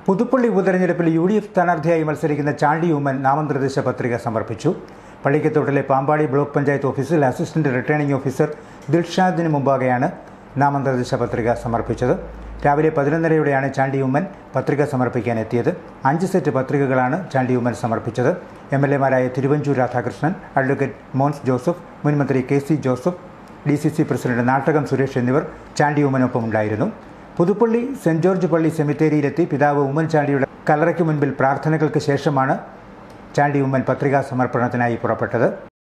പുതുപ്പള്ളി ഉപതെരഞ്ഞെടുപ്പിൽ U D F സ്ഥാനാർത്ഥിയായി മത്സരിക്കുന്ന ചാണ്ടി ഉമ്മൻ നാമനിർദ്ദേശ പത്രിക സമർപ്പിച്ചു പള്ളിക്കത്തോട്ടിലെ പാമ്പാടി ബ്ലോക്ക് പഞ്ചായത്ത് ഓഫീസിൽ അസിസ്റ്റന്റ് റിട്ടേണിംഗ് ഓഫീസർ ദിൽഷാദിന് മുമ്പാകെയാണ് നാമനിർദ്ദേശ പത്രിക സമർപ്പിച്ചത് രാവിലെ പതിനൊന്നരയോടെയാണ് ചാണ്ടി ഉമ്മൻ പത്രിക സമർപ്പിക്കാൻ എത്തിയത് അഞ്ച് സെറ്റ് പത്രികകളാണ് ചാണ്ടി ഉമ്മൻ സമർപ്പിച്ചത് എം എൽ എമാരായ തിരുവഞ്ചൂർ രാധാകൃഷ്ണൻ അഡ്വക്കേറ്റ് മോൻസ് ജോസഫ് മുൻമന്ത്രി K C Joseph D C C president Nattakam Suresh എന്നിവർ ചാണ്ടി ഉമ്മനൊപ്പം ഉണ്ടായിരുന്നു പുതുപ്പള്ളി സെന്റ് ജോർജ് പള്ളി സെമിത്തേരിയിലെത്തി പിതാവ് ഉമ്മൻചാണ്ടിയുടെ കല്ലറയ്ക്ക് മുൻപിൽ പ്രാർത്ഥനകൾക്ക് ശേഷമാണ് ചാണ്ടി ഉമ്മൻ പത്രികാ സമർപ്പണത്തിനായി പുറപ്പെട്ടത്